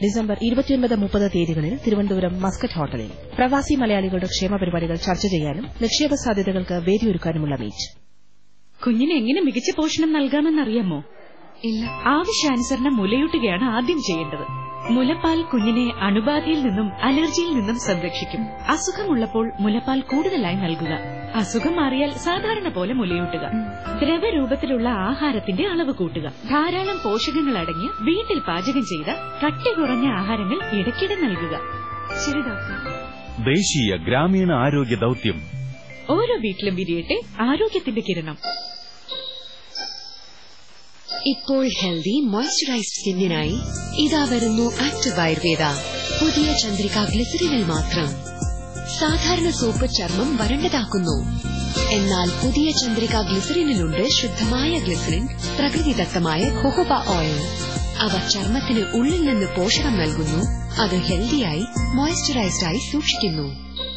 December ഇരുപത്തിയൊൻപത് മുപ്പത് തീയതികളിൽ തിരുവനന്തപുരം മസ്കറ്റ് ഹോട്ടലിൽ പ്രവാസി മലയാളികളുടെ ക്ഷേമ പരിപാടികൾ ചർച്ച ചെയ്യാനും നിക്ഷേപ സാധ്യതകൾക്ക് വേദിയൊരുക്കാനുമുള്ള മീറ്റ് കുഞ്ഞിന് എങ്ങനെ മികച്ച പോഷണം നൽകാമെന്നറിയാമോ ഇല്ല ആവശ്യാനുസരണം മുലയൂട്ടുകയാണ് ആദ്യം ചെയ്യേണ്ടത് മുലപ്പാൽ കുഞ്ഞിനെ അണുബാധയിൽ നിന്നും അലർജിയിൽ നിന്നും സംരക്ഷിക്കും അസുഖമുള്ളപ്പോൾ മുലപ്പാൽ കൂടുതലായി നൽകുക അസുഖം മാറിയാൽ സാധാരണ പോലെ മുലയൂട്ടുക ദ്രവരൂപത്തിലുള്ള ആഹാരത്തിന്റെ അളവ് കൂട്ടുക ധാരാളം പോഷകങ്ങൾ അടങ്ങിയ വീട്ടിൽ പാചകം ചെയ്ത കട്ടി കുറഞ്ഞ ആഹാരങ്ങൾ ഇടയ്ക്കിടെ നൽകുക ശരി ഡോക്ടർ ദേശീയ ഗ്രാമീണ ആരോഗ്യ ദൌത്യം ഓരോ വീട്ടിലും വിരിയട്ടെ ആരോഗ്യത്തിന്റെ കിരണം ഇപ്പോൾ ഹെൽതി മോയ്സ്ചറൈസ്ഡ് സ്കിന്നിനായി ഇതാ വരുന്നു ആക്റ്റീവ് ആയുർവേദ പുതിയ ചന്ദ്രിക ഗ്ലിസറിനിൽ മാത്രം സാധാരണ സോപ്പ് ചർമ്മം വരണ്ടതാക്കുന്നു എന്നാൽ പുതിയ ചന്ദ്രിക ഗ്ലിസറിനിലുണ്ട് ശുദ്ധമായ ഗ്ലിസറിൻ പ്രകൃതിദത്തമായ ഹൊഹോബ ഓയിൽ അവ ചർമ്മത്തിന് ഉള്ളിൽ നിന്ന് പോഷകം നൽകുന്നു അത് ഹെൽത്തിയായി മോയ്സ്ചറൈസ്ഡ് ആയി സൂക്ഷിക്കുന്നു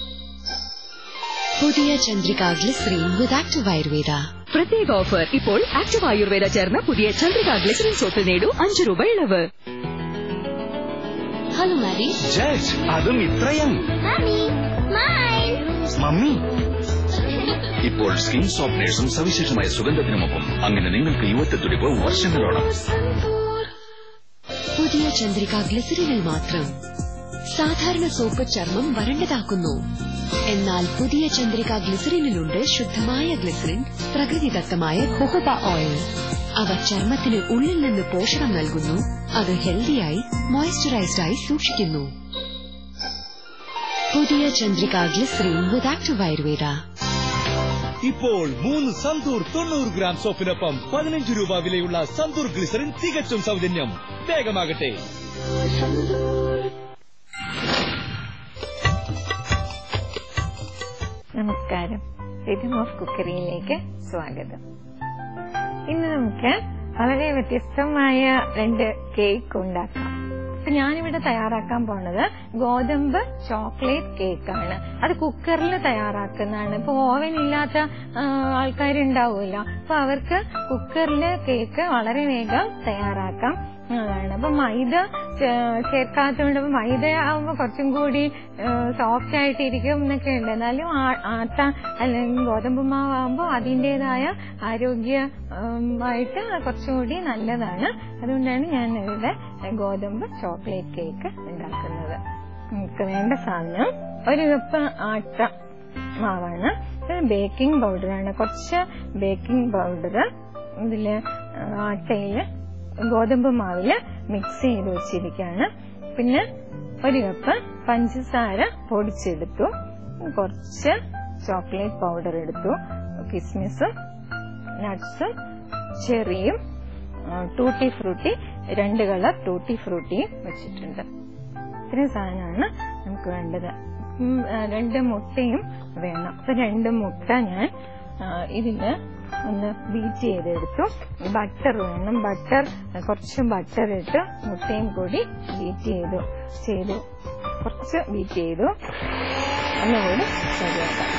പുതിയ Chandrika glycerin with active Ayurveda പ്രത്യേക ഓഫർ ഇപ്പോൾ ആക്റ്റീവ് ആയുർവേദ ചേർന്ന പുതിയ ചന്ദ്രിക ഗ്ലിസറിൻ സോപ്പിൽ നേടൂ അഞ്ചു രൂപ ഇളവ് ഹലോ മാരി ജഡ്ജ് അതും ഇത്രയും മമ്മി ഇപ്പോൾ സ്കിൻ സോഫ്റ്റ്നേഴ്സും സവിശേഷമായ സുഗന്ധത്തിനുമൊപ്പം അങ്ങനെ നിങ്ങൾക്ക് യുവത്വത്തുടിപ്പ് വർഷങ്ങളോളം പുതിയ ചന്ദ്രിക ഗ്ലിസറിനിൽ മാത്രം സാധാരണ സോപ്പ് ചർമ്മം വരണ്ടതാക്കുന്നു എന്നാൽ പുതിയ ചന്ദ്രിക ഗ്ലിസറിനിലുണ്ട് ശുദ്ധമായ ഗ്ലിസറിൻ പ്രകൃതിദത്തമായ ഹൊഹോബ ഓയിൽ അവ ചർമ്മത്തിന് ഉള്ളിൽ നിന്ന് പോഷകം നൽകുന്നു അത് ഹെൽത്തിയായി മോയ്സ്ചറൈസ്ഡ് ആയി സൂക്ഷിക്കുന്നു പുതിയ Chandrika glycerin with active Ayurveda ഇപ്പോൾ മൂന്ന് സന്തൂർ തൊണ്ണൂറ് ഗ്രാം സോപ്പിനൊപ്പം പതിനഞ്ച് രൂപ വിലയുള്ള സന്തൂർ ഗ്ലിസറിൻ തികച്ചും സൗജന്യം വേഗമാകട്ടെ നമസ്കാരം റിഥം ഓഫ് കുക്കറിയിലേക്ക് സ്വാഗതം ഇന്ന് നമുക്ക് വളരെ വ്യത്യസ്തമായ രണ്ട് കേക്ക് ഉണ്ടാക്കാം അപ്പൊ ഞാനിവിടെ തയ്യാറാക്കാൻ പോണത് ഗോതമ്പ് ചോക്ലേറ്റ് കേക്കാണ് അത് കുക്കറിൽ തയ്യാറാക്കുന്നതാണ് ഇപ്പൊ ഓവൻ ഇല്ലാത്ത ആൾക്കാരുണ്ടാവുമല്ലോ അപ്പൊ അവർക്ക് കുക്കറിൽ കേക്ക് വളരെ വേഗം തയ്യാറാക്കാം അതാണ് അപ്പൊ മൈദ ചേർക്കാത്തതുകൊണ്ട് അപ്പൊ മൈദ ആവുമ്പോ കുറച്ചും കൂടി സോഫ്റ്റ് ആയിട്ടിരിക്കും എന്നൊക്കെ ഉണ്ട് എന്നാലും ആട്ട അല്ലെങ്കിൽ ഗോതമ്പ് മാവ് ആവുമ്പോ അതിൻ്റെതായ ആരോഗ്യമായിട്ട് കുറച്ചും കൂടി നല്ലതാണ് അതുകൊണ്ടാണ് ഞാൻ ഇവിടെ ഗോതമ്പ് ചോക്ലേറ്റ് കേക്ക് ഉണ്ടാക്കുന്നത് നമുക്ക് വേണ്ട സാധനം ഒരു കപ്പ് ആട്ട മാവാണ് ബേക്കിംഗ് പൗഡറാണ് കുറച്ച് ബേക്കിംഗ് പൗഡർ ഇതില് ആട്ടയില് ഗോതമ്പ് മാവില് മിക്സ് ചെയ്ത് വെച്ചിരിക്കുകയാണ് പിന്നെ ഒരു കപ്പ് പഞ്ചസാര പൊടിച്ചെടുത്തു കുറച്ച് ചോക്ലേറ്റ് പൗഡർ എടുത്തു കിസ്മിസും നട്ട്സും ചെറിയും ടൂട്ടി ഫ്രൂട്ടി രണ്ട് കളർ ടൂട്ടി ഫ്രൂട്ടിയും വെച്ചിട്ടുണ്ട് ഇത്രയും സാധനമാണ് നമുക്ക് വേണ്ടത് രണ്ട് മുട്ടയും വേണം അപ്പൊ രണ്ട് മുട്ട ഞാൻ ഇതില് ഒന്ന് ബീറ്റ് ചെയ്തെടുത്തു ബട്ടർ വേണം ബട്ടർ കുറച്ച് ബട്ടർ ഇട്ട് മുട്ടയും കൂടി ബീറ്റ് ചെയ്തു ചെയ്തു കുറച്ച് ബീറ്റ് ചെയ്തു ഒന്നുകൂടി ശരിയാക്കാം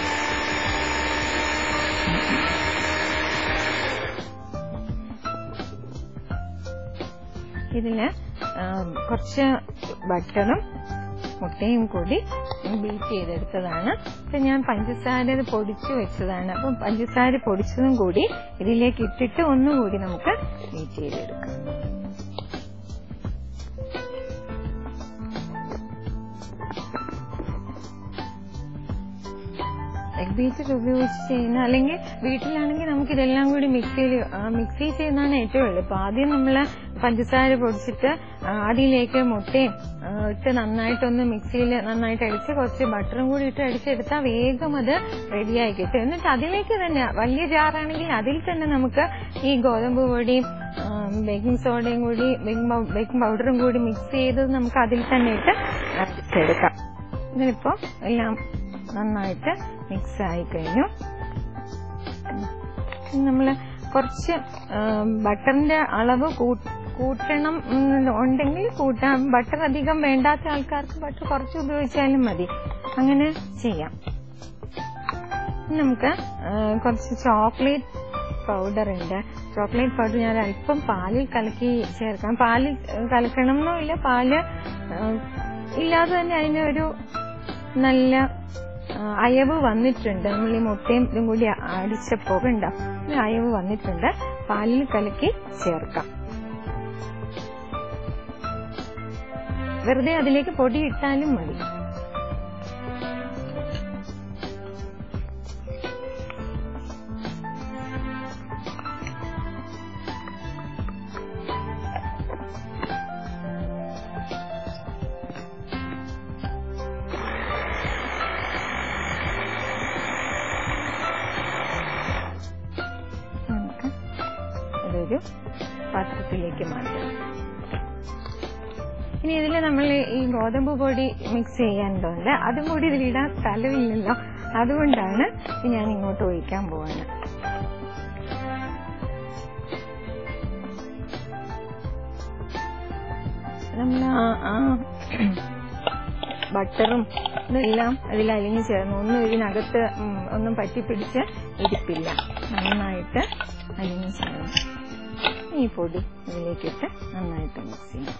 ഇതില് കുറച്ച് ബട്ടറും മുട്ടയും കൂടി ബീറ്റ് ചെയ്തെടുത്തതാണ് അപ്പൊ ഞാൻ പഞ്ചസാര പൊടിച്ചു വെച്ചതാണ് അപ്പം പഞ്ചസാര പൊടിച്ചതും കൂടി ഇതിലേക്ക് ഇട്ടിട്ട് ഒന്നുകൂടി നമുക്ക് ബീറ്റ് ചെയ്തെടുക്കാം എഗ് ബീറ്റർ ഉപയോഗിച്ച് ചെയ്യുന്ന അല്ലെങ്കിൽ വീട്ടിലാണെങ്കിൽ നമുക്ക് ഇതെല്ലാം കൂടി മിക്സിയിൽ മിക്സി ചെയ്യുന്നതാണ് ഏറ്റവും എളുപ്പം ആദ്യം നമ്മൾ പഞ്ചസാര പൊടിച്ചിട്ട് അതിലേക്ക് മുട്ടയും ഇട്ട് നന്നായിട്ടൊന്ന് മിക്സിയിൽ നന്നായിട്ട് അടിച്ച് കുറച്ച് ബട്ടറും കൂടി ഇട്ട് അടിച്ചെടുത്താൽ വേഗം അത് റെഡിയായി കിട്ടും എന്നിട്ട് അതിലേക്ക് തന്നെ വലിയ ജാറാണെങ്കിൽ അതിൽ തന്നെ നമുക്ക് ഈ ഗോതമ്പ് പൊടിയും ബേക്കിംഗ് സോഡയും കൂടി ബേക്കിംഗ് പൗഡറും കൂടി മിക്സ് ചെയ്ത് നമുക്ക് അതിൽ തന്നെ ഇട്ട് അടിച്ചെടുക്കാം ഇതിനിപ്പോ എല്ലാം നന്നായിട്ട് മിക്സ് ആയി കഴിഞ്ഞു നമ്മള് കുറച്ച് ബട്ടറിന്റെ അളവ് കൂട്ടണം ഉണ്ടെങ്കിൽ കൂട്ടാം ബട്ടർ അധികം വേണ്ടാത്ത ആൾക്കാർക്ക് ബട്ടർ കുറച്ച് ഉപയോഗിച്ചാലും മതി അങ്ങനെ ചെയ്യാം നമുക്ക് കുറച്ച് ചോക്ലേറ്റ് പൗഡർ ഉണ്ട് ചോക്ലേറ്റ് പൗഡർ ഞാൻ അല്പം പാലിൽ കലക്കി ചേർക്കാം പാലിൽ ഏഹ്, കലക്കണം എന്നില്ല പാല് ഏഹ്, ഇല്ലാതെ തന്നെ അതിന് ഒരു നല്ല ആ, അയവ് വന്നിട്ടുണ്ട് നമ്മൾ ഈ മുട്ടയും ഇതും കൂടി അടിച്ചപ്പോ കണ്ടോ ഒരു അയവ് വന്നിട്ടുണ്ട് പാലിൽ കലക്കി ചേർക്കാം വെറുതെ അതിലേക്ക് പൊടി ഇട്ടാലും മതി നമുക്ക് ഇതൊരു പാത്രത്തിലേക്ക് മാറ്റാം ഇനി ഇതിൽ നമ്മൾ ഈ ഗോതമ്പ് പൊടി മിക്സ് ചെയ്യാനുണ്ട് അതും കൂടി ഇതിലിടാൻ സ്ഥലമില്ലല്ലോ അതുകൊണ്ടാണ് ഞാൻ ഇങ്ങോട്ട് ഒഴിക്കാൻ പോവാണ് നമ്മൾ ആ ആ ബട്ടറും ഇതെല്ലാം അതിൽ അലിഞ്ഞു ചേർന്നു ഒന്നും ഇതിനകത്ത് ഉം, ഒന്നും പറ്റിപ്പിടിച്ച് ഇരിപ്പില്ല നന്നായിട്ട് അലിഞ്ഞു ചേർന്നു ഈ പൊടി ഇതിലേക്കിട്ട് നന്നായിട്ട് മിക്സ് ചെയ്യാം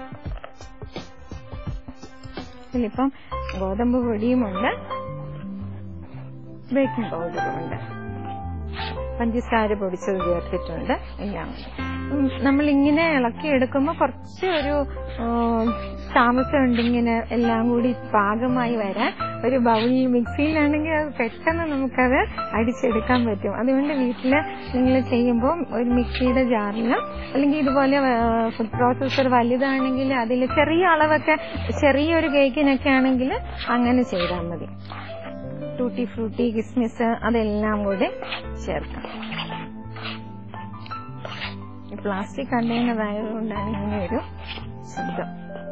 ഇതിലിപ്പം ഗോതമ്പ് പൊടിയുമുണ്ട് ബേക്കിംഗ് പൗഡറുമുണ്ട് പഞ്ചസാര പൊടിച്ചത് ചേർത്തിട്ടുണ്ട് എല്ലാം ഉം, നമ്മളിങ്ങനെ ഇളക്കിയെടുക്കുമ്പോൾ കുറച്ച് ഒരു ഉം, താമസമുണ്ട് ഇങ്ങനെ എല്ലാം കൂടി പാകമായി വരാൻ ഒരു ബൗളിൽ മിക്സിയിലാണെങ്കിൽ അത് പെട്ടെന്ന് നമുക്കത് അടിച്ചെടുക്കാൻ പറ്റും അതുകൊണ്ട് വീട്ടില് നിങ്ങൾ ചെയ്യുമ്പോൾ ഒരു മിക്സിയുടെ ജാറിലും അല്ലെങ്കിൽ ഇതുപോലെ ഫുഡ് പ്രോസസർ വലുതാണെങ്കിൽ അതിൽ ചെറിയ അളവൊക്കെ ചെറിയൊരു കേക്കിനൊക്കെ ആണെങ്കിൽ അങ്ങനെ ചെയ്താൽ മതി ടൂട്ടി ഫ്രൂട്ടി കിസ്മിസ് അതെല്ലാം കൂടി ചേർക്കാം ഈ പ്ലാസ്റ്റിക് കണ്ടെയ്നർ ആയതുകൊണ്ടാണ് ഇങ്ങനെ ഒരു ശബ്ദം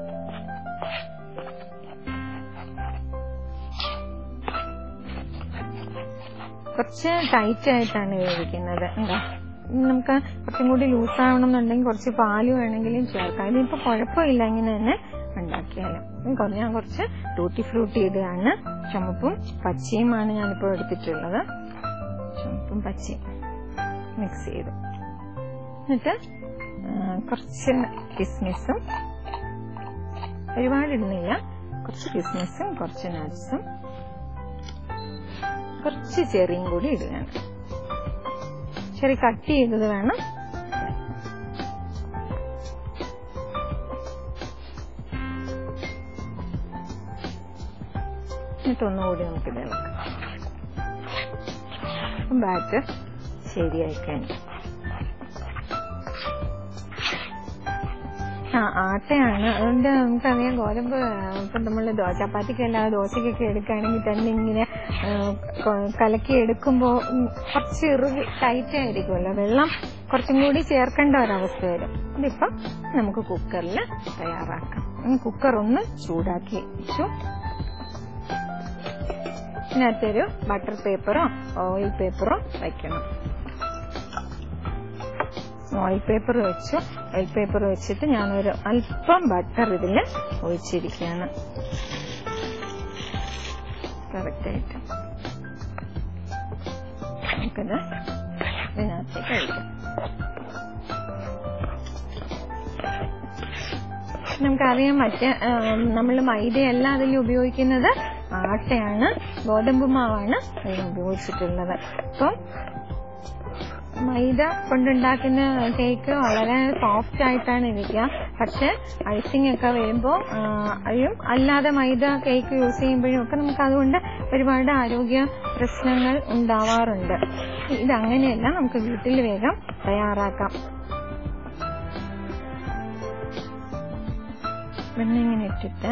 കുറച്ച് ടൈറ്റ് ആയിട്ടാണ് വേവിക്കുന്നത് എന്താ നമുക്ക് കുറച്ചും കൂടി ലൂസ് ആവണം എന്നുണ്ടെങ്കിൽ കുറച്ച് പാല് വേണമെങ്കിലും ചേർക്കാം ഇതിപ്പോ കുഴപ്പമില്ല ഇങ്ങനെ തന്നെ ഉണ്ടാക്കിയാലും ഇനി കുറച്ച് ഞാൻ കുറച്ച് ടൂട്ടി ഫ്രൂട്ടി ഇടുകയാണ് ചുമപ്പും പച്ചയുമാണ് ഞാനിപ്പോൾ എടുത്തിട്ടുള്ളത് ചുമപ്പും പച്ചയും മിക്സ് ചെയ്തു എന്നിട്ട് ആ, കുറച്ച് കിസ്മിസും ഒരുപാട് ഇടുന്നില്ല കുറച്ച് കിസ്മിസും കുറച്ച് നട്ട്സും കുറച്ച് ചെറിയും കൂടി ഇടുകയാണ് ചെറിയ കട്ട് ചെയ്തത് വേണം എന്നിട്ട് ഒന്നുകൂടി നമുക്കിത് ഇളക്കാം ബാറ്റ് ശരിയായി കഴിഞ്ഞു ആ ആട്ടയാണ് അതുകൊണ്ട് നമുക്കറിയാം ഗോതമ്പ് ഇപ്പം നമ്മൾ ചപ്പാത്തിക്കല്ല ദോശക്കൊക്കെ എടുക്കുകയാണെങ്കിൽ തന്നെ ഇങ്ങനെ ആ, കൊ- കലക്കി എടുക്കുമ്പോൾ കുറച്ച് ഇറുകി ടൈറ്റ് ആയിരിക്കുമല്ലോ വെള്ളം കുറച്ചും കൂടി ചേർക്കേണ്ട ഒരവസ്ഥ വരും ഇതിപ്പം നമുക്ക് കുക്കറിൽ തയ്യാറാക്കാം ഉം, കുക്കർ ഒന്ന് ചൂടാക്കി വെച്ചു ഇതിനകത്തൊരു ബട്ടർ പേപ്പറോ ഓയിൽ പേപ്പറോ വയ്ക്കണം ഓയിൽ പേപ്പർ വെച്ചു ഓയിൽ പേപ്പർ വെച്ചിട്ട് ഞാനൊരു അല്പം ബട്ടർ ഇതിൽ ഒഴിച്ചിരിക്കുകയാണ് കറക്റ്റായിട്ട് നമുക്കത് ഇതിനകത്തേക്ക് കഴിക്കാം നമുക്കറിയാം മറ്റേ നമ്മൾ മൈദയല്ല അതിൽ ഉപയോഗിക്കുന്നത് ആട്ടയാണ് ഗോതമ്പ് മാവാണ് അതിൽ ഉപയോഗിച്ചിട്ടുള്ളത് അപ്പം മൈദ കൊണ്ടുണ്ടാക്കുന്ന കേക്ക് വളരെ സോഫ്റ്റ് ആയിട്ടാണ് ഇരിക്കുക പക്ഷെ ഐസിംഗ് ഒക്കെ വരുമ്പോൾ അയും അല്ലാതെ മൈദ കേക്ക് യൂസ് ചെയ്യുമ്പോഴും ഒക്കെ നമുക്ക് അതുകൊണ്ട് ഒരുപാട് ആരോഗ്യ പ്രശ്നങ്ങൾ ഉണ്ടാവാറുണ്ട് ഇതങ്ങനെയല്ല നമുക്ക് വീട്ടിൽ വേഗം തയ്യാറാക്കാം വെണ്ണ ഇങ്ങനെ ഇട്ടിട്ട്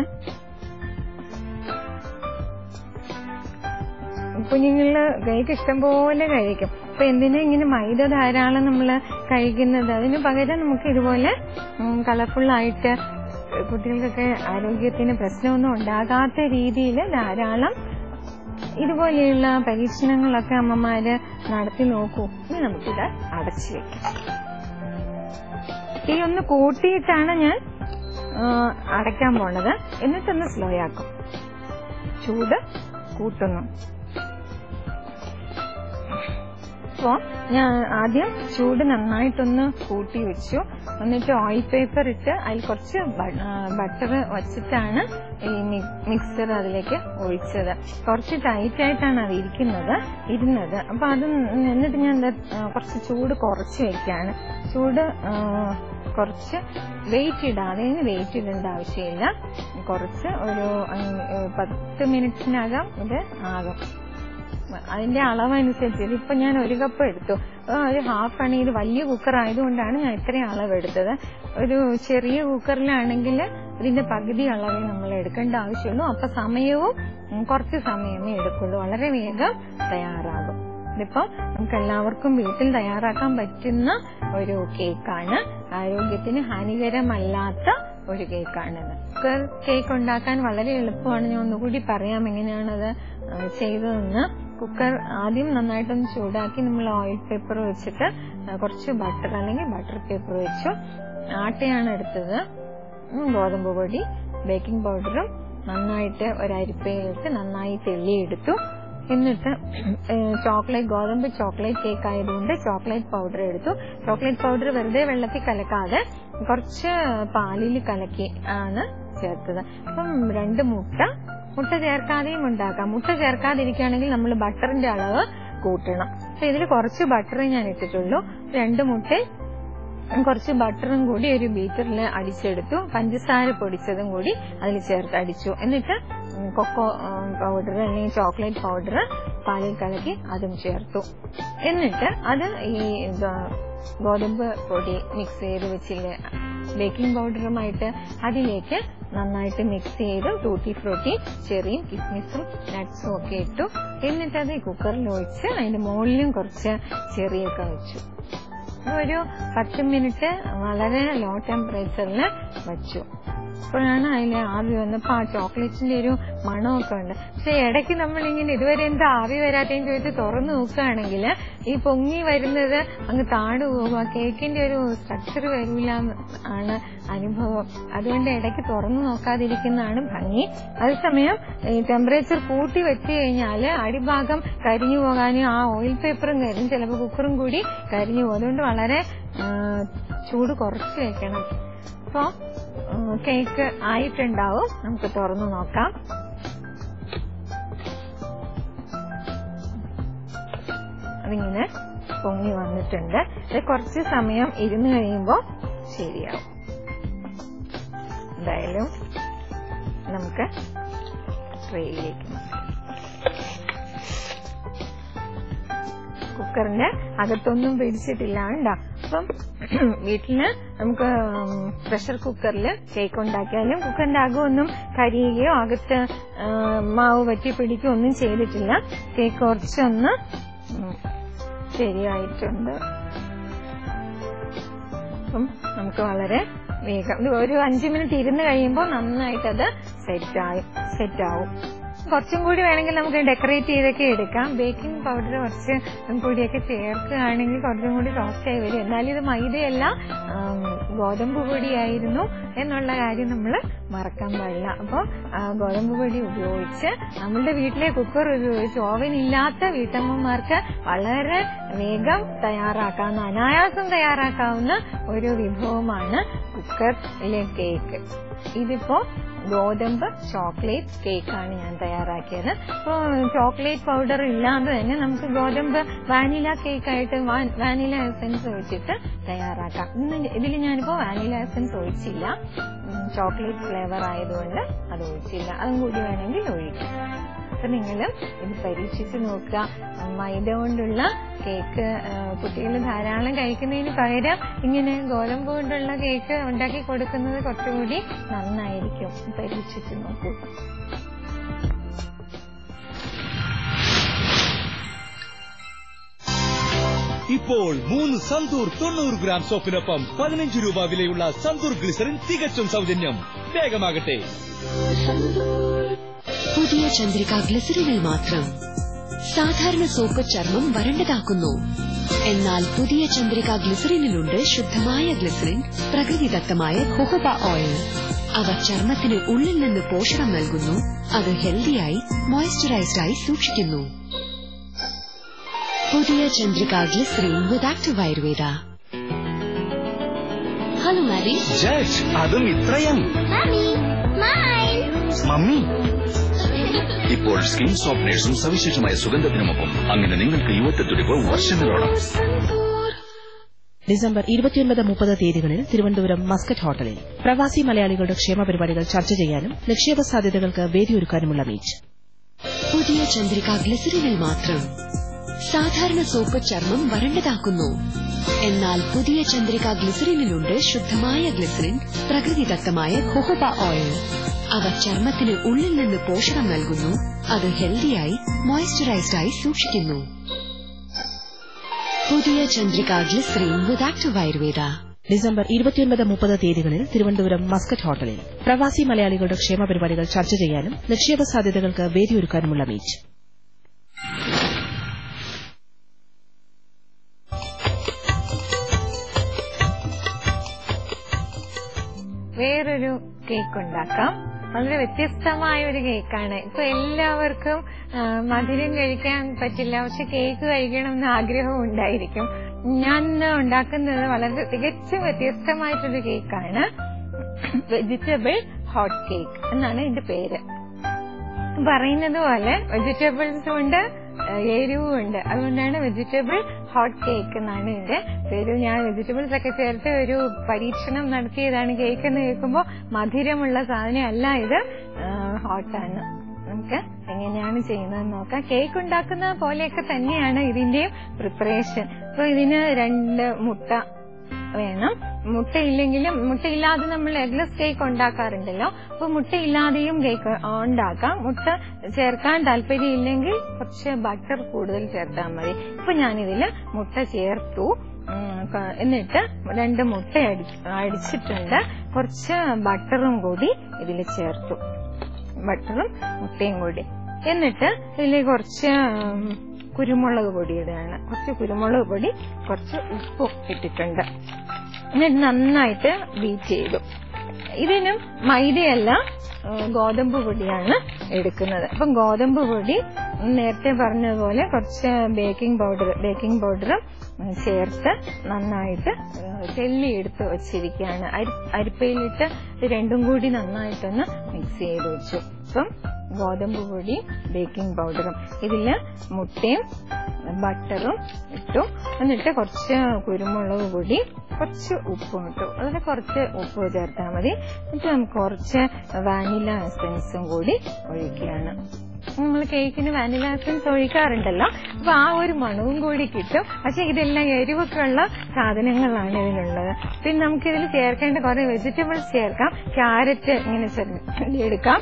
കുഞ്ഞുങ്ങളില് കേക്ക് ഇഷ്ടംപോലെ കഴിക്കും അപ്പൊ എന്തിനാ ഇങ്ങനെ മൈദ ധാരാളം നമ്മൾ കഴിക്കുന്നത് അതിന് പകരം നമുക്ക് ഇതുപോലെ കളർഫുൾ ആയിട്ട് കുട്ടികൾക്കൊക്കെ ആരോഗ്യത്തിന് പ്രശ്നമൊന്നും ഉണ്ടാകാത്ത രീതിയിൽ ധാരാളം ഇതുപോലെയുള്ള പരീക്ഷണങ്ങളൊക്കെ അമ്മമാര് നടത്തി നോക്കൂ ഇനി നമുക്കിത് അടച്ചു വെക്കാം തീ ഒന്ന് കൂട്ടിയിട്ടാണ് ഞാൻ ആ, അടയ്ക്കാൻ പോണത് എന്നിട്ടൊന്ന് സ്ലോ ആക്കും ചൂട് കൂട്ടുന്നു ഇതിപ്പോ ഞാൻ ആദ്യം ചൂട് നന്നായിട്ടൊന്ന് കൂട്ടി വെച്ചു എന്നിട്ട് ഓയിൽ പേപ്പർ ഇട്ട് അതിൽ കുറച്ച് ബട്ടർ വച്ചിട്ടാണ് ഈ മിക്സർ അതിലേക്ക് ഒഴിച്ചത് കുറച്ച് ടൈറ്റ് ആയിട്ടാണ് അത് ഇരിക്കുന്നത് ഇരുന്നത് അപ്പൊ അത് എന്നിട്ട് ഞാൻ എന്താ, ആ, കുറച്ച് ചൂട് കുറച്ച് വെക്കാണ് ചൂട് ആ, കുറച്ച് വെയിറ്റ് ഇടാതെ വെയിറ്റ് ഇടേണ്ട ആവശ്യമില്ല കുറച്ച് ഒരു അഞ്ച്, ഏ, പത്ത് മിനിറ്റിനകം ഇത് ആകും അതിന്റെ അളവനുസരിച്ച് ഇതിപ്പോ ഞാൻ ഒരു കപ്പ് എടുത്തു ആ, ഒരു ഹാഫ് ആണ് ഇത് വലിയ കുക്കർ ആയതുകൊണ്ടാണ് ഞാൻ ഇത്രയും അളവ് എടുത്തത് ഒരു ചെറിയ കുക്കറിലാണെങ്കിൽ ഇതിന്റെ പകുതി അളവേ നമ്മൾ എടുക്കേണ്ട ആവശ്യമുള്ളൂ അപ്പൊ സമയവും ഉം, കുറച്ച് സമയമേ എടുക്കുള്ളൂ വളരെ വേഗം തയ്യാറാകും ഇതിപ്പോ നമുക്ക് എല്ലാവർക്കും വീട്ടിൽ തയ്യാറാക്കാൻ പറ്റുന്ന ഒരു കേക്കാണ് ആരോഗ്യത്തിന് ഹാനികരമല്ലാത്ത ഒരു കേക്കാണിത് കുക്കർ കേക്ക് ഉണ്ടാക്കാൻ വളരെ എളുപ്പമാണ് ഞാൻ ഒന്നുകൂടി പറയാം എങ്ങനെയാണത് ആ, ചെയ്തതെന്ന് കുക്കർ ആദ്യം നന്നായിട്ടൊന്ന് ചൂടാക്കി നമ്മൾ ഓയിൽ പേപ്പർ വെച്ചിട്ട് ആ, കുറച്ച് ബട്ടർ അല്ലെങ്കിൽ ബട്ടർ പേപ്പർ വെച്ചു ആട്ടയാണ് എടുത്തത് ഉം, ഗോതമ്പ് പൊടി ബേക്കിംഗ് പൗഡറും നന്നായിട്ട് ഒരു അരിപ്പയിലിട്ട് നന്നായി തെള്ളിയെടുത്തു എന്നിട്ട് ചോക്ലേറ്റ് ഗോതമ്പ് ചോക്ലേറ്റ് കേക്ക് ആയതുകൊണ്ട് ചോക്ലേറ്റ് പൗഡർ എടുത്തു ചോക്ലേറ്റ് പൗഡർ വെറുതെ വെള്ളത്തിൽ കലക്കാതെ കുറച്ച് പാലിൽ കലക്കി ആണ് ചേർത്തത് അപ്പം രണ്ട് മുട്ട മുട്ട ചേർക്കാതെയും ഉണ്ടാക്കാം മുട്ട ചേർക്കാതിരിക്കുകയാണെങ്കിൽ നമ്മൾ ബട്ടറിന്റെ അളവ് കൂട്ടണം അപ്പൊ ഇതിൽ കുറച്ച് ബട്ടറേ ഞാൻ ഇട്ടിട്ടുള്ളൂ രണ്ട് മുട്ട കുറച്ച് ബട്ടറും കൂടി ഒരു ബീറ്ററിൽ അടിച്ചെടുത്തു പഞ്ചസാര പൊടിച്ചതും കൂടി അതിൽ ചേർത്ത് അടിച്ചു എന്നിട്ട് ഉം, കൊക്കോ പൗഡർ അല്ലെങ്കിൽ ചോക്ലേറ്റ് പൗഡർ പാലിൽ കലക്കി അതും ചേർത്തു എന്നിട്ട് അത് ഈ എന്താ, ഗോതമ്പ് പൊടി മിക്സ് ചെയ്ത് വെച്ചില്ലേ ബേക്കിംഗ് പൗഡറുമായിട്ട് അതിലേക്ക് നന്നായിട്ട് മിക്സ് ചെയ്ത് ടൂട്ടി ഫ്രൂട്ടി ചെറിയും കിസ്മിസും നട്ട്സും ഒക്കെ ഇട്ടു എന്നിട്ട് അത് ഈ കുക്കറിൽ ഒഴിച്ച് അതിന്റെ മുകളിലും കുറച്ച് ചെറിയൊക്കെ വെച്ചു ഒരു പത്ത് മിനിറ്റ് വളരെ ലോ ടെമ്പറേച്ചറിൽ വെച്ചു അപ്പോഴാണ് അതിൽ ആവി വന്നപ്പോ ആ ചോക്ലേറ്റിന്റെ ഒരു മണമൊക്കെ ഉണ്ട് പക്ഷെ ഇടയ്ക്ക് നമ്മൾ ഇങ്ങനെ ഇതുവരെ എന്താ ആവി വരാത്തേന്ന് ചോദിച്ച് തുറന്നു നോക്കുകയാണെങ്കിൽ ഈ പൊങ്ങി വരുന്നത് അങ്ങ് താഴു പോകും ആ കേക്കിന്റെ ഒരു സ്ട്രക്ചർ വരില്ല ആണ് അനുഭവം അതുകൊണ്ട് ഇടയ്ക്ക് തുറന്നു നോക്കാതിരിക്കുന്നതാണ് ഭംഗി അതേസമയം ഈ ടെമ്പറേച്ചർ കൂട്ടി വെച്ച് കഴിഞ്ഞാൽ അടിഭാഗം കരിഞ്ഞു പോകാനും ആ ഓയിൽ പേപ്പറും കരിഞ്ഞ് ചിലപ്പോൾ കുക്കറും കൂടി കരിഞ്ഞു പോകും അതുകൊണ്ട് വളരെ ആ, ചൂട് കുറച്ച് വെക്കണം അപ്പോ ആ, കേക്ക് ആയിട്ടുണ്ടാവും നമുക്ക് തുറന്നു നോക്കാം അതിങ്ങനെ പൊങ്ങി വന്നിട്ടുണ്ട് ഇത് കുറച്ച് സമയം ഇരുന്ന് കഴിയുമ്പോൾ ശരിയാവും എന്തായാലും നമുക്ക് ട്രേയിലേക്ക് മാറ്റാം കുക്കറിന്റെ അകത്തൊന്നും പിടിച്ചിട്ടില്ല കണ്ടോ അപ്പം വീട്ടില് നമുക്ക് പ്രഷർ കുക്കറിൽ കേക്ക് ഉണ്ടാക്കിയാലും കുക്കറിന്റെ അകമൊന്നും കരിയുകയോ അകത്ത് ആ, മാവ് പറ്റി പിടിക്കുകയോ ഒന്നും ചെയ്തിട്ടില്ല കേക്ക് കുറച്ചൊന്ന് ഉം, ശരിയായിട്ടുണ്ട് അപ്പം നമുക്ക് വളരെ വേഗം ഇത് ഒരു അഞ്ചു മിനിറ്റ് ഇരുന്ന് കഴിയുമ്പോൾ നന്നായിട്ടത് സെറ്റായി സെറ്റാവും കുറച്ചും കൂടി വേണമെങ്കിൽ നമുക്ക് ഡെക്കറേറ്റ് ചെയ്തൊക്കെ എടുക്കാം ബേക്കിംഗ് പൗഡർ കുറച്ച് പൊടിയൊക്കെ ചേർക്കുകയാണെങ്കിൽ കുറച്ചും കൂടി സോഫ്റ്റ് ആയി വരും എന്നാലും ഇത് മൈദയല്ല ആം, ഗോതമ്പ് പൊടിയായിരുന്നു എന്നുള്ള കാര്യം നമ്മൾ മറക്കാൻ പാടില്ല അപ്പോൾ ഗോതമ്പ് പൊടി ഉപയോഗിച്ച് നമ്മളുടെ വീട്ടിലെ കുക്കർ ഉപയോഗിച്ച് ഓവൻ ഇല്ലാത്ത വീട്ടമ്മമാർക്ക് വളരെ വേഗം തയ്യാറാക്കാവുന്ന അനായാസം തയ്യാറാക്കാവുന്ന ഒരു വിഭവമാണ് കുക്കറിലെ കേക്ക് ഇതിപ്പോ ഗോതമ്പ് ചോക്ലേറ്റ് കേക്കാണ് ഞാൻ തയ്യാറാക്കിയത് അപ്പോൾ ചോക്ലേറ്റ് പൗഡർ ഇല്ലാതെ തന്നെ നമുക്ക് ഗോതമ്പ് വാനില കേക്കായിട്ട് വാനില എസൻസ് ഒഴിച്ചിട്ട് തയ്യാറാക്കാം ഇന്ന് ഇതിൽ ഞാനിപ്പോ വാനില എസൻസ് ഒഴിച്ചില്ല ചോക്ലേറ്റ് ഫ്ലേവർ ആയതുകൊണ്ട് അത് ഒഴിച്ചില്ല അതും കൂടി വേണമെങ്കിൽ ഒഴിക്കാം അപ്പൊ നിങ്ങളും ഇത് പരീക്ഷിച്ച് നോക്കുക മൈദ കൊണ്ടുള്ള കേക്ക് കുട്ടികൾ ധാരാളം കഴിക്കുന്നതിന് പകരം ഇങ്ങനെ ഗോതമ്പ് കൊണ്ടുള്ള കേക്ക് ഉണ്ടാക്കി കൊടുക്കുന്നത് കുറച്ചുകൂടി നന്നായിരിക്കും പരീക്ഷിച്ച് നോക്കൂ ഇപ്പോൾ മൂന്ന് സന്തൂർ തൊണ്ണൂറ് ഗ്രാം സോപ്പിനൊപ്പം പതിനഞ്ച് രൂപ വിലയുള്ള സന്തൂർ ഗ്ലിസറിൻ തികച്ചും സൗജന്യം വേഗമാകട്ടെ പുതിയ ചന്ദ്രിക ഗ്ലിസറിനിൽ മാത്രം സാധാരണ സോപ്പ് ചർമ്മം വരണ്ടതാക്കുന്നു എന്നാൽ പുതിയ ചന്ദ്രിക ഗ്ലിസറിനിലുണ്ട് ശുദ്ധമായ ഗ്ലിസറിൻ പ്രകൃതിദത്തമായ ഹൊഹബ ഓയിൽ അവ ചർമ്മത്തിന് ഉള്ളിൽ നിന്ന് പോഷണം നൽകുന്നു അത് ഹെൽത്തിയായി മോയ്സ്ചറൈസ്ഡായി സൂക്ഷിക്കുന്നു പുതിയ Chandrika glycerin with active ayurveda hello മാരി ജഡ്ജ് അതും ഇത്രയും മമ്മി ഇപ്പോൾ സ്കിൻ സോഫ്റ്റ്നേഴ്സും സവിശേഷമായ സുഗന്ധത്തിനുമൊപ്പം അങ്ങനെ നിങ്ങൾക്ക് യുവത്വത്തുടിപ്പ് വർഷങ്ങളോളം ഡിസംബർ ഇരുപത്തിയൊൻപത് മുപ്പത് തീയതികളിൽ തിരുവനന്തപുരം മസ്കറ്റ് ഹോട്ടലിൽ പ്രവാസി മലയാളികളുടെ ക്ഷേമ പരിപാടികൾ ചർച്ച ചെയ്യാനും നിക്ഷേപ സാധ്യതകൾക്ക് വേദിയൊരുക്കാനുമുള്ള മീറ്റ് പുതിയ ചന്ദ്രിക ഗ്ലിസറിനിൽ മാത്രം സാധാരണ സോപ്പ് ചർമ്മം വരണ്ടതാക്കുന്നു എന്നാൽ പുതിയ ചന്ദ്രിക ഗ്ലിസറിനിലുണ്ട് ശുദ്ധമായ ഗ്ലിസറിൻ പ്രകൃതിദത്തമായ ഖോഹോബ ഓയിൽ അവ ചർമ്മത്തിന് ഉള്ളിൽ നിന്ന് പോഷണം നൽകുന്നു അത് ഹെൽത്തിയായി മോയ്സ്ചറൈസ്ഡ് ആയി സൂക്ഷിക്കുന്നു പുതിയ Chandrika glycerin with active ayurveda December ഇരുപത്തിയൊൻപത് മുപ്പത് തീയതികളിൽ തിരുവനന്തപുരം മസ്കറ്റ് ഹോട്ടലിൽ പ്രവാസി മലയാളികളുടെ ക്ഷേമ പരിപാടികൾ ചർച്ച ചെയ്യാനും നിക്ഷേപ സാധ്യതകൾക്ക് വേദിയൊരുക്കാനുമുള്ള മീറ്റ് വേറൊരു കേക്ക് ഉണ്ടാക്കാം വളരെ വ്യത്യസ്തമായ ഒരു കേക്കാണ് ഇപ്പൊ എല്ലാവർക്കും ആ, മധുരം കഴിക്കാൻ പറ്റില്ല പക്ഷെ കേക്ക് കഴിക്കണം എന്ന് ആഗ്രഹം ഉണ്ടായിരിക്കും ഞാൻ ഇന്ന് ഉണ്ടാക്കുന്നത് വളരെ തികച്ചും വ്യത്യസ്തമായിട്ടൊരു കേക്കാണ് വെജിറ്റബിൾ ഹോട്ട് കേക്ക് എന്നാണ് ഇതിന്റെ പേര് പറയുന്നത് പോലെ വെജിറ്റബിൾസും ഉണ്ട് എരിവും ഉണ്ട് അതുകൊണ്ടാണ് വെജിറ്റബിൾ ഹോട്ട് കേക്ക് എന്നാണ് ഇതിന്റെ പേര് ഞാൻ വെജിറ്റബിൾസ് ഒക്കെ ചേർത്ത് ഒരു പരീക്ഷണം നടത്തിയതാണ് കേക്ക് എന്ന് കേൾക്കുമ്പോൾ മധുരമുള്ള സാധനം അല്ല ഇത് ഹോട്ടാണ് നമുക്ക് എങ്ങനെയാണ് ചെയ്യുന്നതെന്ന് നോക്കാം കേക്ക് ഉണ്ടാക്കുന്ന പോലെയൊക്കെ തന്നെയാണ് ഇതിന്റെയും പ്രിപ്പറേഷൻ അപ്പൊ ഇതിന് രണ്ട് മുട്ട വേണം മുട്ടയില്ലെങ്കിലും മുട്ടയില്ലാതെ നമ്മൾ എഗ്ലെസ് കേക്ക് ഉണ്ടാക്കാറുണ്ടല്ലോ അപ്പൊ മുട്ടയില്ലാതെയും കേക്ക് ഉണ്ടാക്കാം മുട്ട ചേർക്കാൻ താല്പര്യമില്ലെങ്കിൽ കുറച്ച് ബട്ടർ കൂടുതൽ ചേർത്താൽ മതി ഇപ്പൊ ഞാനിതില് മുട്ട ചേർത്തു ഉം, ക- എന്നിട്ട് രണ്ട് മുട്ട അടി- അടിച്ചിട്ടുണ്ട് കുറച്ച് ബട്ടറും കൂടി ഇതിൽ ചേർത്തു ബട്ടറും മുട്ടയും കൂടി എന്നിട്ട് ഇതിൽ കുറച്ച് ഉം, കുരുമുളക് പൊടി ഇടുകയാണ് കുറച്ച് കുരുമുളക് പൊടി കുറച്ച് ഉപ്പും ഇട്ടിട്ടുണ്ട് എന്നിട്ട് നന്നായിട്ട് ബീറ്റ് ചെയ്തു ഇതിനും മൈദയല്ല ആ, ഗോതമ്പ് പൊടിയാണ് എടുക്കുന്നത് അപ്പം ഗോതമ്പ് പൊടി നേരത്തെ പറഞ്ഞതുപോലെ കുറച്ച് ബേക്കിംഗ് പൗഡർ ബേക്കിംഗ് പൗഡറും ചേർത്ത് നന്നായിട്ട് തെല്ലി എടുത്ത് വെച്ചിരിക്കുകയാണ് അരി അരിപ്പയിലിട്ട് ഇത് രണ്ടും കൂടി നന്നായിട്ടൊന്ന് മിക്സ് ചെയ്ത് വെച്ചു അപ്പം ഗോതമ്പ് പൊടി ബേക്കിംഗ് പൗഡറും ഇതില് മുട്ടയും ബട്ടറും ഇട്ടു എന്നിട്ട് കുറച്ച് കുരുമുളക് പൊടി കുറച്ച് ഉപ്പും ഇട്ടു അതിൽ കുറച്ച് ഉപ്പ് ചേർത്താൽ മതി എന്നിട്ട് നമുക്ക് കുറച്ച് വാനില എസൻസും കൂടി ഒഴിക്കുകയാണ് നമ്മൾ കേക്കിന് വാനില എസൻസ് ഒഴിക്കാറുണ്ടല്ലോ അപ്പൊ ആ ഒരു മണവും കൂടി കിട്ടും പക്ഷെ ഇതെല്ലാം എരിവൊക്കെ ഉള്ള സാധനങ്ങളാണ് ഇതിലുള്ളത് പിന്നെ നമുക്ക് ഇതിൽ ചേർക്കേണ്ട കുറെ വെജിറ്റബിൾസ് ചേർക്കാം ക്യാരറ്റ് ഇങ്ങനെ ചെറുതായി എടുക്കാം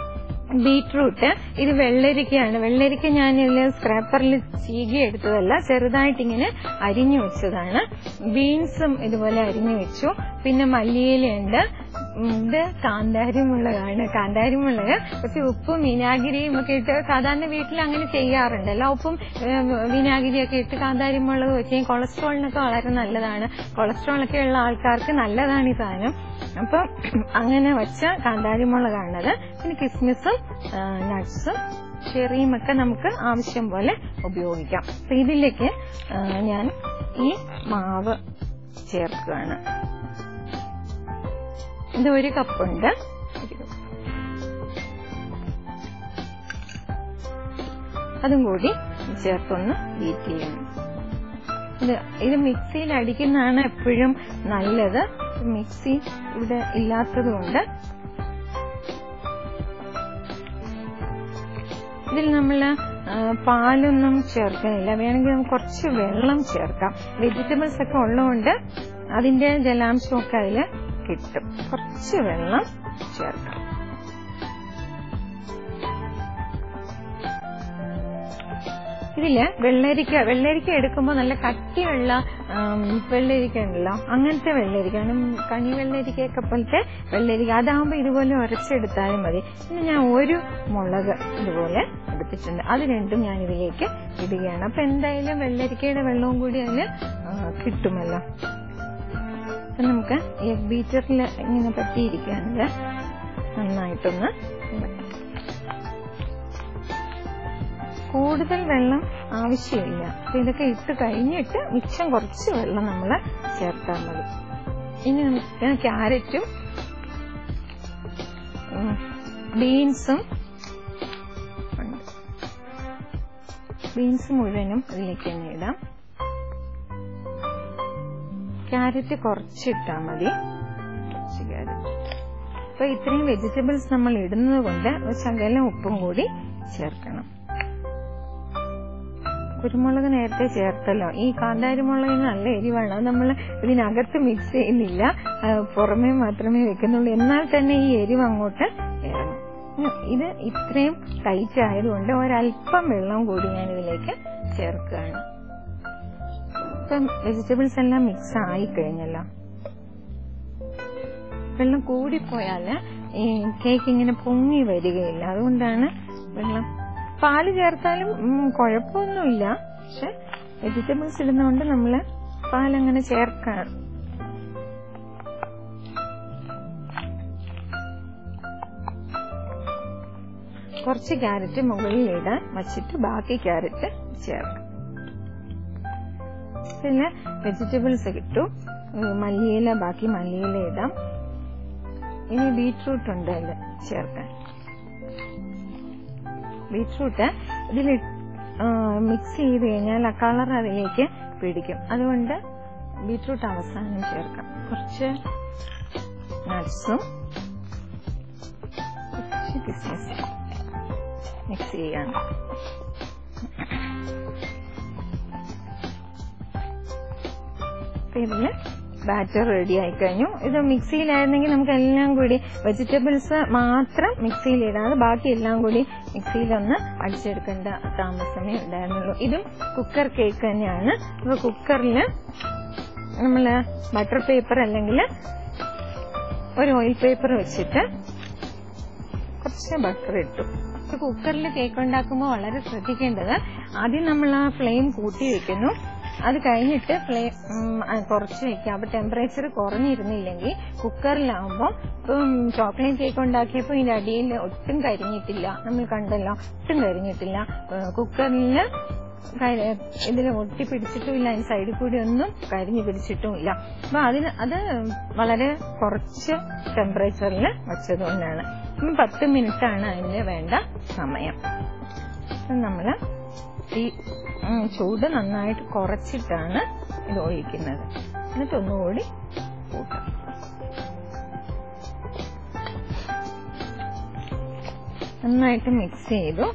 ബീട്രൂട്ട് ഇത് വെള്ളരിക്കയാണ് വെള്ളരിക്ക ഞാൻ ഇതിൽ സ്ക്രാപ്പറിൽ ചീകി എടുത്തതല്ല ചെറുതായിട്ട് ഇങ്ങനെ അരിഞ്ഞു വെച്ചതാണ് ബീൻസും ഇതുപോലെ അരിഞ്ഞു വെച്ചു പിന്നെ മല്ലിയിലയുണ്ട് ഉം, ഇത് കാന്താരിമുളകാണ് കാന്താരിമുളക് കുറച്ച് ഉപ്പും വിനാഗിരിയും ഒക്കെ ഇട്ട് സാധാരണ വീട്ടിൽ അങ്ങനെ ചെയ്യാറുണ്ടല്ലോ ഉപ്പും ഏഹ്, വിനാഗിരിയൊക്കെ ഇട്ട് കാന്താരിമുളക് വെച്ച് കൊളസ്ട്രോളിനൊക്കെ വളരെ നല്ലതാണ് കൊളസ്ട്രോൾ ഒക്കെ ഉള്ള ആൾക്കാർക്ക് നല്ലതാണ് ഈ സാധനം അപ്പം അങ്ങനെ വെച്ച കാന്താരിമുളകാണത് പിന്നെ കിസ്മിസും നട്ട്സും ചെറിയും ഒക്കെ നമുക്ക് ആവശ്യം പോലെ ഉപയോഗിക്കാം അപ്പൊ ഇതിലേക്ക് ആ, ഞാൻ ഈ മാവ് ചേർക്കുകയാണ് ഇത് ഒരു കപ്പുണ്ട് ഒരു കപ്പ്. അതും കൂടി ചേർത്തൊന്ന് ബീറ്റ് ചെയ്യണം ഇത് ഇത് മിക്സിയിൽ അടിക്കുന്നതാണ് എപ്പോഴും നല്ലത് മിക്സി ഇവിടെ ഇല്ലാത്തത് കൊണ്ട് ഇതിൽ നമ്മൾ പാലൊന്നും ചേർക്കുന്നില്ല വേണമെങ്കിൽ നമുക്ക് കുറച്ച് വെള്ളം ചേർക്കാം വെജിറ്റബിൾസ് ഒക്കെ ഉള്ളതുകൊണ്ട് അതിന്റെ ജലാംശമൊക്കെ അതിൽ കിട്ടും കുറച്ച് വെള്ളം ചേർക്കാം ഇതില് വെള്ളരിക്ക വെള്ളരിക്ക എടുക്കുമ്പോൾ നല്ല കട്ടിയുള്ള ആം, വെള്ളരിക്ക ഉണ്ടല്ലോ അങ്ങനത്തെ വെള്ളരിക്ക കാരണം കണി വെള്ളരിക്കയൊക്കെ പോലത്തെ വെള്ളരിക്ക അതാകുമ്പോൾ ഇതുപോലെ ഉരച്ചെടുത്താലും മതി പിന്നെ ഞാൻ ഒരു മുളക് ഇതുപോലെ എടുത്തിട്ടുണ്ട് അത് രണ്ടും ഞാൻ ഇതിലേക്ക് ഇടുകയാണ് അപ്പൊ എന്തായാലും വെള്ളരിക്കയുടെ വെള്ളവും കൂടി അതില് ആ, കിട്ടുമല്ലോ അപ്പൊ നമുക്ക് എഗ് ബീറ്ററിൽ ഇങ്ങനെ പറ്റിയിരിക്കുകയാണിത് നന്നായിട്ടൊന്ന് കൂടുതൽ വെള്ളം ആവശ്യമില്ല അപ്പൊ ഇതൊക്കെ ഇട്ട് കഴിഞ്ഞിട്ട് മിച്ചം കുറച്ച് വെള്ളം നമ്മൾ ചേർത്താൽ മതി ഇനി നമുക്ക് ക്യാരറ്റും ഉം, ബീൻസും ഉണ്ട് ബീൻസ് മുഴുവനും അതിലേക്ക് തന്നെ ഇടാം ക്യാരറ്റ് കുറച്ചിട്ടാൽ മതി കുറച്ച് ക്യാരറ്റ് അപ്പൊ ഇത്രയും വെജിറ്റബിൾസ് നമ്മൾ ഇടുന്നത് കൊണ്ട് ഒരു ശകലം ഉപ്പും കൂടി ചേർക്കണം കുരുമുളക് നേരത്തെ ചേർത്തല്ലോ ഈ കാന്താരിമുളകിന് നല്ല എരിവാണ് അത് നമ്മൾ ഇതിനകത്ത് മിക്സ് ചെയ്യുന്നില്ല ആ, പുറമേ മാത്രമേ വെക്കുന്നുള്ളൂ എന്നാൽ തന്നെ ഈ എരിവ് അങ്ങോട്ട് ഇറങ്ങും ഉം, ഇത് ഇത്രയും ടൈറ്റ് ആയതുകൊണ്ട് ഒരല്പം വെള്ളം കൂടി ഞാൻ ഇതിലേക്ക് ചേർക്കുകയാണ് ഇപ്പം വെജിറ്റബിൾസ് എല്ലാം മിക്സ് ആയി കഴിഞ്ഞല്ലോ വെള്ളം കൂടിപ്പോയാല് ഈ കേക്ക് ഇങ്ങനെ പൊങ്ങി വരികയില്ല അതുകൊണ്ടാണ് വെള്ളം പാല് ചേർത്താലും ഉം, കുഴപ്പമൊന്നുമില്ല പക്ഷെ വെജിറ്റബിൾസ് ഇടുന്നതുകൊണ്ട് നമ്മള് പാലങ്ങനെ ചേർക്കണം കുറച്ച് ക്യാരറ്റ് മുകളിൽ ഇടാൻ വച്ചിട്ട് ബാക്കി ക്യാരറ്റ് ചേർക്കാം പിന്നെ വെജിറ്റബിൾസ് കിട്ടും ഉം, മല്ലിയില ബാക്കി മല്ലിയില ഇടാം ഇനി ബീട്രൂട്ട് ഉണ്ട് അതിൽ ചേർക്കാൻ ബീട്രൂട്ട് ഇതിൽ മിക്സ് ചെയ്ത് കഴിഞ്ഞാൽ ആ കളർ അതിലേക്ക് പിടിക്കും അതുകൊണ്ട് ബീട്രൂട്ട് അവസാനം ചേർക്കാം കുറച്ച് നട്ട്സും കുറച്ച് കിസ്മിസ് മിക്സ് ചെയ്യാണ് ഇതില് ബാറ്റർ റെഡി ആയി കഴിഞ്ഞു ഇത് മിക്സിയിലായിരുന്നെങ്കിൽ നമുക്ക് എല്ലാം കൂടി വെജിറ്റബിൾസ് മാത്രം മിക്സിയിൽ ഇടാതെ ബാക്കി എല്ലാം കൂടി മിക്സിയിലൊന്ന് അടിച്ചെടുക്കേണ്ട താമസമേ ഉണ്ടായിരുന്നുള്ളൂ ഇതും കുക്കർ കേക്ക് തന്നെയാണ് അപ്പൊ കുക്കറിൽ നമ്മള് ബട്ടർ പേപ്പർ അല്ലെങ്കിൽ ഒരു ഓയിൽ പേപ്പർ വെച്ചിട്ട് കുറച്ച് ബട്ടർ ഇട്ടു പക്ഷെ കുക്കറിൽ കേക്ക് ഉണ്ടാക്കുമ്പോൾ വളരെ ശ്രദ്ധിക്കേണ്ടത് ആദ്യം നമ്മൾ ആ ഫ്ലെയിം കൂട്ടി വെക്കുന്നു അത് കഴിഞ്ഞിട്ട് ഫ്ലെയിം കുറച്ച് വെക്കുക അപ്പൊ ടെമ്പറേച്ചർ കുറഞ്ഞിരുന്നില്ലെങ്കിൽ കുക്കറിലാവുമ്പോൾ ഇപ്പം ചോക്ലേറ്റ് കേക്ക് ഉണ്ടാക്കിയപ്പോൾ ഇതിന്റെ അടിയിൽ ഒട്ടും കരിഞ്ഞിട്ടില്ല നമ്മൾ കണ്ടല്ലോ ഒട്ടും കരിഞ്ഞിട്ടില്ല കുക്കറിൽ ഇതിൽ ഒട്ടി പിടിച്ചിട്ടുമില്ല അതിന് സൈഡിൽ കൂടി ഒന്നും കരിഞ്ഞു പിടിച്ചിട്ടുമില്ല അപ്പൊ അതിന് അത് വളരെ കുറച്ച് ടെമ്പറേച്ചറിൽ വെച്ചതുകൊണ്ടാണ് ഇപ്പം പത്ത് മിനിറ്റ് ആണ് അതിന് വേണ്ട സമയം അപ്പം നമ്മള് ഈ ഉം, ചൂട് നന്നായിട്ട് കുറച്ചിട്ടാണ് ഇത് ഒഴിക്കുന്നത് എന്നിട്ട് ഒന്നുകൂടി കൂട്ടാം നന്നായിട്ട് മിക്സ് ചെയ്തു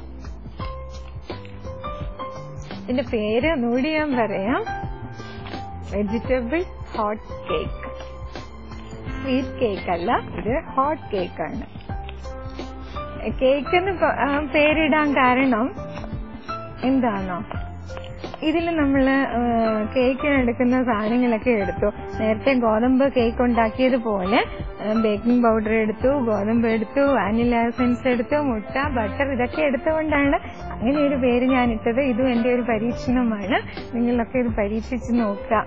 ഇതിന്റെ പേര് ഒന്നുകൂടി ഞാൻ പറയാം vegetable hot cake sweet cake അല്ല ഇത് ഹോട്ട് കേക്ക് ആണ് കേക്ക് എന്ന് പ- ആ, പേരിടാൻ കാരണം എന്താണോ ഇതിൽ നമ്മൾ കേക്കിന് എടുക്കുന്ന സാധനങ്ങളൊക്കെ എടുത്തു നേരത്തെ ഗോതമ്പ് കേക്ക് ഉണ്ടാക്കിയതുപോലെ ബേക്കിംഗ് പൗഡർ എടുത്തു ഗോതമ്പ് എടുത്തു വാനില എസൻസ് എടുത്തു മുട്ട ബട്ടർ ഇതൊക്കെ എടുത്തുകൊണ്ടാണ് അങ്ങനെ ഒരു പേര് ഞാൻ ഇട്ടത് ഇതും എന്റെ ഒരു പരീക്ഷണമാണ് നിങ്ങളൊക്കെ ഇത് പരീക്ഷിച്ച് നോക്കുക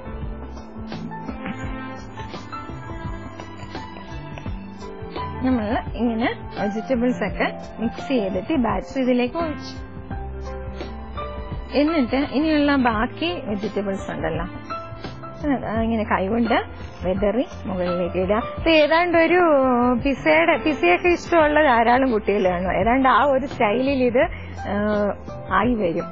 നമ്മൾ ഇങ്ങനെ വെജിറ്റബിൾസ് ഒക്കെ മിക്സ് ചെയ്തിട്ട് ഈ ബാറ്റർ ഇതിലേക്ക് ഒഴിച്ചു എന്നിട്ട് ഇനിയുള്ള ബാക്കി വെജിറ്റബിൾസ് ഉണ്ടല്ലോ അത് ഇങ്ങനെ കൈകൊണ്ട് വെതറി മുകളിലേക്ക് ഇടുക അപ്പൊ ഏതാണ്ട് ഒരു പിസയുടെ പിസയൊക്കെ ഇഷ്ടമുള്ള ധാരാളം കുട്ടികൾ കാണും ഏതാണ്ട് ആ ഒരു സ്റ്റൈലിൽ ഇത് ആ, ആയി വരും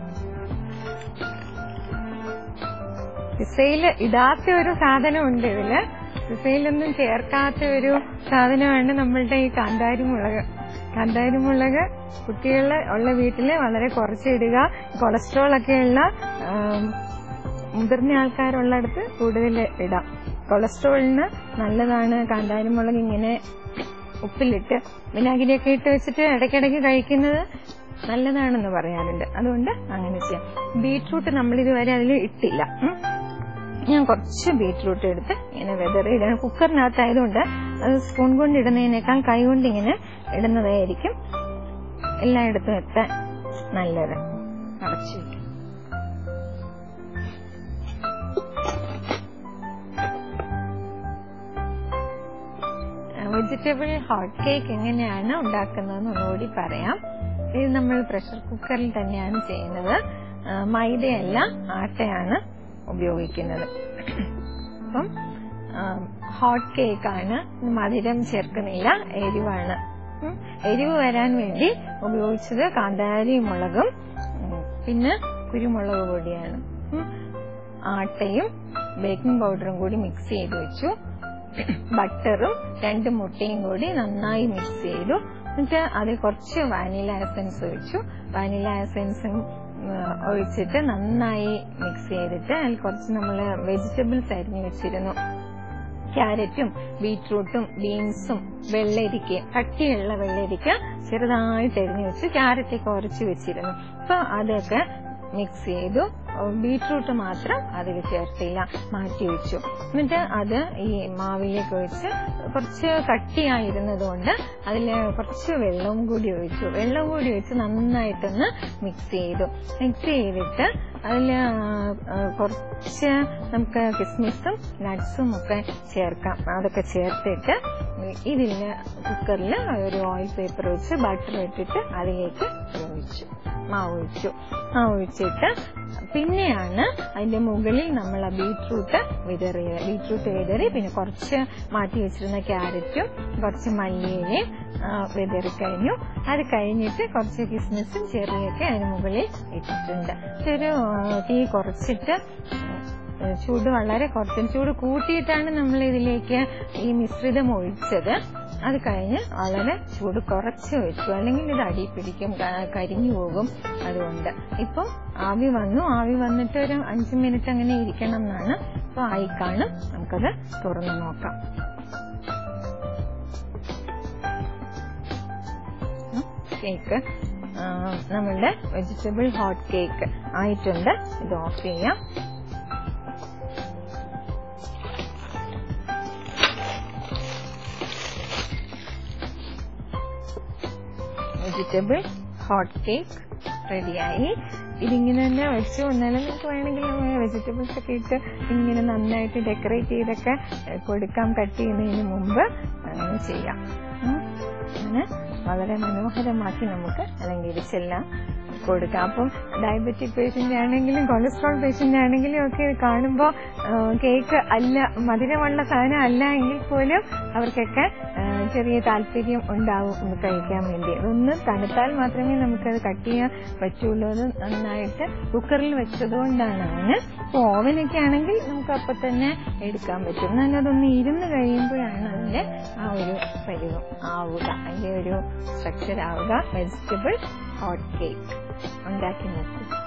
പിസയിൽ ഇടാത്ത ഒരു സാധനം ഉണ്ട് ഇതില് പിസയിലൊന്നും ചേർക്കാത്ത ഒരു സാധനമാണ് നമ്മളുടെ ഈ കാന്താരി മുളക് കാന്താരി മുളക് കുട്ടികൾ ഉള്ള വീട്ടില് വളരെ കുറച്ചിടുക കൊളസ്ട്രോൾ ഒക്കെയുള്ള ആം, മുതിർന്ന ആൾക്കാരുള്ളിടത്ത് കൂടുതൽ ഇടാം കൊളസ്ട്രോളിന് നല്ലതാണ് കാന്താരി മുളക് ഇങ്ങനെ ഉപ്പിലിട്ട് വിനാഗിരിയൊക്കെ ഇട്ട് വെച്ചിട്ട് ഇടയ്ക്കിടയ്ക്ക് കഴിക്കുന്നത് നല്ലതാണെന്ന് പറയാറുണ്ട് അതുകൊണ്ട് അങ്ങനെ ചെയ്യാം ബീട്രൂട്ട് നമ്മൾ ഇതുവരെ അതിൽ ഇട്ടില്ല ഉം. ഞാൻ കുറച്ച് ബീട്രൂട്ട് എടുത്ത് ഇങ്ങനെ വെതറി ഇടണം കുക്കറിനകത്തായതുകൊണ്ട് അത് സ്പൂൺ കൊണ്ട് ഇടുന്നതിനേക്കാൾ കൈ കൊണ്ട് ഇങ്ങനെ ഇടുന്നതായിരിക്കും എല്ലായിടത്തും എത്താൻ നല്ലത് അടച്ചു വയ്ക്കും വെജിറ്റബിൾ ഹോട്ട് കേക്ക് എങ്ങനെയാണ് ഉണ്ടാക്കുന്നതെന്ന് ഒന്നുകൂടി പറയാം ഇത് നമ്മൾ പ്രഷർ കുക്കറിൽ തന്നെയാണ് ചെയ്യുന്നത് ആ, മൈദയല്ല ആട്ടയാണ് ഉപയോഗിക്കുന്നത് അപ്പം ഹോട്ട് കേക്കാണ് മധുരം ചേർക്കുന്നില്ല എരിവാണ് ഉം. എരിവ് വരാൻ വേണ്ടി ഉപയോഗിച്ചത് കാന്താരി മുളകും ഉം, പിന്നെ കുരുമുളക് പൊടിയാണ് ഉം. ആട്ടയും ബേക്കിംഗ് പൗഡറും കൂടി മിക്സ് ചെയ്ത് വെച്ചു ബട്ടറും രണ്ട് മുട്ടയും കൂടി നന്നായി മിക്സ് ചെയ്തു എന്നിട്ട് അതിൽ കുറച്ച് വാനില എസൻസ് ഒഴിച്ചു വാനില എസൻസും ഒഴിച്ചിട്ട് നന്നായി മിക്സ് ചെയ്തിട്ട് അതിൽ കുറച്ച് നമ്മൾ വെജിറ്റബിൾസ് അരിഞ്ഞു വെച്ചിരുന്നു ക്യാരറ്റും ബീട്രൂട്ടും ബീൻസും വെള്ളരിക്കയും കട്ടിയുള്ള വെള്ളരിക്ക ചെറുതായിട്ട് എരിഞ്ഞു വെച്ച് ക്യാരറ്റ് കുറച്ച് വെച്ചിരുന്നു അപ്പൊ അതൊക്കെ മിക്സ് ചെയ്തു ബീട്രൂട്ട് മാത്രം അതിൽ ചേർത്തില്ല മാറ്റി വെച്ചു എന്നിട്ട് അത് ഈ മാവിലേക്ക് ഒഴിച്ച് കുറച്ച് കട്ടിയായിരുന്നതുകൊണ്ട് അതിൽ കുറച്ച് വെള്ളവും കൂടി ഒഴിച്ചു വെള്ളം കൂടി ഒഴിച്ച് നന്നായിട്ടൊന്ന് മിക്സ് ചെയ്തു മിക്സ് ചെയ്തിട്ട് അതിൽ കുറച്ച് നമുക്ക് കിസ്മിസും നട്ട്സും ഒക്കെ ചേർക്കാം അതൊക്കെ ചേർത്തിട്ട് ഇതിൽ കുക്കറിൽ ഒരു ഓയിൽ പേപ്പർ വെച്ച് ബട്ടർ ഇട്ടിട്ട് അതിലേക്ക് ഒഴിച്ചു മാവ് ഒഴിച്ചു മാവ് ഒഴിച്ചിട്ട് പിന്നെയാണ് അതിന്റെ മുകളിൽ നമ്മൾ ആ ബീട്രൂട്ട് വിതറി ബീട്രൂട്ട് വിതറി പിന്നെ കുറച്ച് മാറ്റി വെച്ചിരുന്ന ക്യാരറ്റും കുറച്ച് മല്ലിയിലയും ആ, വിതറി കഴിഞ്ഞു അത് കഴിഞ്ഞിട്ട് കുറച്ച് കിസ്മിസും ചെറിയൊക്കെ അതിന് മുകളിൽ ഇട്ടിട്ടുണ്ട് ഒരു ആ, തീ കുറച്ചിട്ട് ആ, ചൂട് വളരെ കുറച്ച് ചൂട് കൂട്ടിയിട്ടാണ് നമ്മൾ ഇതിലേക്ക് ഈ മിശ്രിതം ഒഴിച്ചത് അത് കഴിഞ്ഞ് വളരെ ചൂട് കുറച്ച് വെച്ചു അല്ലെങ്കിൽ ഇത് അടി പിടിക്കും ക- കരിഞ്ഞു പോകും അതുകൊണ്ട് ഇപ്പൊ ആവി വന്നു ആവി വന്നിട്ട് ഒരു അഞ്ചു മിനിറ്റ് അങ്ങനെ ഇരിക്കണം എന്നാണ് ഇപ്പൊ ആയി കാണും നമുക്കത് തുറന്നു നോക്കാം ഉം, കേക്ക് ആ, നമ്മളുടെ വെജിറ്റബിൾ ഹോട്ട് കേക്ക് ആയിട്ടുണ്ട് ഇത് ഓഫ് ചെയ്യാം വെജിറ്റബിൾ ഹോട്ട് കേക്ക് റെഡിയായി ഇതിങ്ങനെ തന്നെ വെച്ചു എന്നാലും നമുക്ക് വേണമെങ്കിൽ വെജിറ്റബിൾസ് ഒക്കെ ഇട്ട് ഇങ്ങനെ നന്നായിട്ട് ഡെക്കറേറ്റ് ചെയ്തൊക്കെ ഏഹ്, കൊടുക്കാം കട്ട് ചെയ്യുന്നതിന് മുമ്പ് അങ്ങനെ ചെയ്യാം ഉം. അങ്ങനെ വളരെ മനോഹരമാക്കി നമുക്ക് അലങ്കരിച്ചെല്ലാം കൊടുക്കാം അപ്പം ഡയബറ്റിക് പേഷ്യന്റ് ആണെങ്കിലും കൊളസ്ട്രോൾ പേഷ്യന്റ് ആണെങ്കിലും ഒക്കെ ഇത് കാണുമ്പോൾ കേക്ക് അല്ല മധുരമുള്ള സാധനം അല്ല എങ്കിൽ പോലും അവർക്കൊക്കെ ആ, ചെറിയ താല്പര്യം ഉണ്ടാവും ഇത് കഴിക്കാൻ വേണ്ടി അതൊന്ന് തണുത്താൽ മാത്രമേ നമുക്കത് കട്ട് ചെയ്യാൻ പറ്റുള്ളൂ അത് നന്നായിട്ട് കുക്കറിൽ വെച്ചതുകൊണ്ടാണ് അങ്ങനെ ഇപ്പോൾ ഓവനൊക്കെ ആണെങ്കിൽ നമുക്ക് അപ്പൊ തന്നെ എടുക്കാൻ പറ്റും എന്നാൽ അതൊന്ന് ഇരുന്ന് കഴിയുമ്പോഴാണ് അതിന്റെ ആ ഒരു പരിവം ആവുക അതിന്റെ ഒരു സ്ട്രക്ചർ ആവുക വെജിറ്റബിൾ ഹോട്ട് കേക്ക് ഉണ്ടാക്കി നോക്കൂ